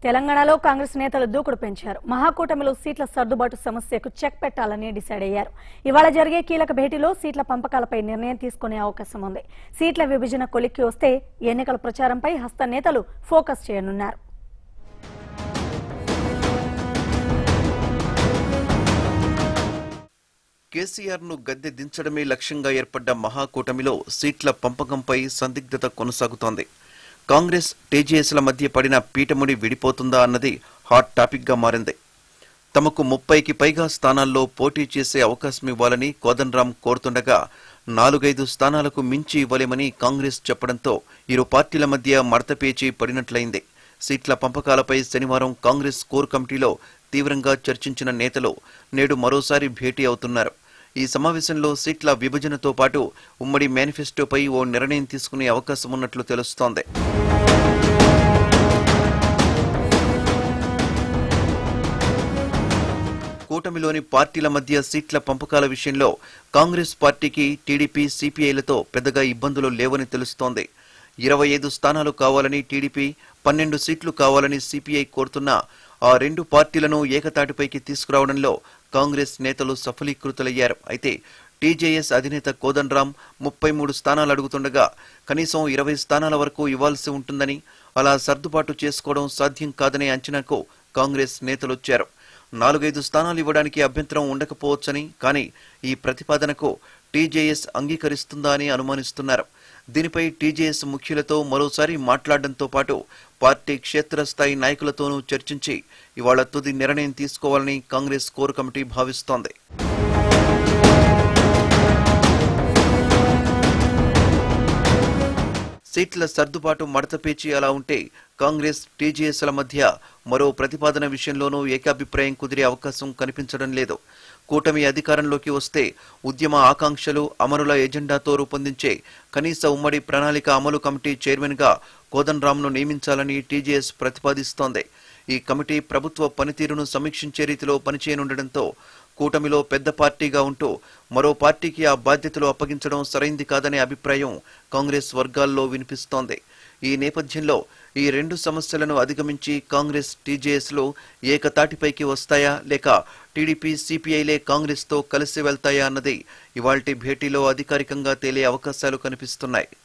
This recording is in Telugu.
తెలంగాణలో కాంగ్రెస్ నేతలు దూకుడు పెంచారు మహాకూటమిలో సీట్ల సర్దుబాటు సమస్యకు చెక్ పెట్టాలని డిసైడ్ అయ్యారు ఇవాళ జరిగే కీలక భేటీలో సీట్ల పంపకాలపై నిర్ణయం తీసుకునే అవకాశం ఉంది సీట్ల విభజన కొలిక్కి వస్తే ఎన్నికల ప్రచారంపై హస్త నేతలు ఫోకస్ చేయనున్నారు కేసీఆర్ ను గద్దె దించడమే లక్ష్యంగా ఏర్పడ్డ మహాకూటమిలో సీట్ల పంపకంపై సందిగ్ధత కొనసాగుతోంది కాంగ్రెస్ టీజేఎస్ల మధ్య పడిన పీఠముడి విడిపోతుందా అన్నది హాట్ టాపిక్ గా మారింది తమకు ముప్పైకి పైగా స్థానాల్లో పోటీ చేసే అవకాశం ఇవ్వాలని కోదండరాం కోరుతుండగా నాలుగైదు స్థానాలకు మించి ఇవ్వలేమని కాంగ్రెస్ చెప్పడంతో ఇరు పార్టీల మధ్య మడతపేచి పడినట్లయింది సీట్ల పంపకాలపై శనివారం కాంగ్రెస్ కోర్ కమిటీలో తీవ్రంగా చర్చించిన నేతలు నేడు మరోసారి భేటీ అవుతున్నారు ఈ సమావేశంలో సీట్ల విభజనతో పాటు ఉమ్మడి మేనిఫెస్టోపై ఓ నిర్ణయం తీసుకునే అవకాశం ఉన్నట్లు తెలుస్తోంది కూటమిలోని పార్టీల మధ్య సీట్ల పంపకాల విషయంలో కాంగ్రెస్ పార్టీకి టీడీపీ సిపిఐలతో పెద్దగా ఇబ్బందులు లేవని తెలుస్తోంది ఇరవై ఐదు స్థానాలు కావాలని టీడీపీ పన్నెండు సీట్లు కావాలని సిపిఐ కోరుతున్నా ఆ రెండు పార్టీలను ఏకతాటిపైకి తీసుకురావడంలో కాంగ్రెస్ నేతలు సఫలీకృతులయ్యారు అయితే టీజేఎస్ అధినేత కోదండరాం ముప్పై మూడు స్థానాలు అడుగుతుండగా కనీసం ఇరవై స్థానాల వరకు ఇవ్వాల్సి ఉంటుందని అలా సర్దుబాటు చేసుకోవడం సాధ్యం కాదనే అంచనాకు కాంగ్రెస్ నేతలొచ్చారు నాలుగైదు స్థానాలు ఇవ్వడానికి అభ్యంతరం ఉండకపోవచ్చని కానీ ఈ ప్రతిపాదనకు టీజేఎస్ అంగీకరిస్తుందా అని అనుమానిస్తున్నారు దీనిపై టీజేఎస్ ముఖ్యులతో మరోసారి మాట్లాడడంతో పాటు పార్టీ క్షేత్రస్థాయి నాయకులతోనూ చర్చించి ఇవాళ తుది నిర్ణయం తీసుకోవాలని కాంగ్రెస్ కోర్ కమిటీ భావిస్తోంది సీట్ల సర్దుబాటు మడతపేచి అలా ఉంటే కాంగ్రెస్ టీజేఎస్ల మధ్య మరో ప్రతిపాదన విషయంలోనూ ఏకాభిప్రాయం కుదిరే అవకాశం కనిపించడం లేదు కూటమి అధికారంలోకి వస్తే ఉద్యమ ఆకాంక్షలు అమరుల ఎజెండాతో రూపొందించే కనీస ఉమ్మడి ప్రణాళిక అమలు కమిటీ చైర్మన్గా కోదండరాంను నియమించాలని టీజేఎస్ ప్రతిపాదిస్తోంది ఈ కమిటీ ప్రభుత్వ పనితీరును సమీక్షించే రీతిలో పనిచేయనుండటంతో కూటమిలో పెద్ద పార్టీగా ఉంటూ మరో పార్టీకి ఆ బాధ్యతలు అప్పగించడం సరైంది కాదనే అభిప్రాయం కాంగ్రెస్ వర్గాల్లో వినిపిస్తోంది ఈ నేపథ్యంలో ఈ రెండు సమస్యలను అధిగమించి కాంగ్రెస్ టీజేఎస్లు ఏకతాటిపైకి వస్తాయా లేక టీడీపీ సిపిఐలే కాంగ్రెస్తో కలిసి వెళ్తాయా అన్నది ఇవాల్టి భేటీలో అధికారికంగా తేలే అవకాశాలు కనిపిస్తున్నాయి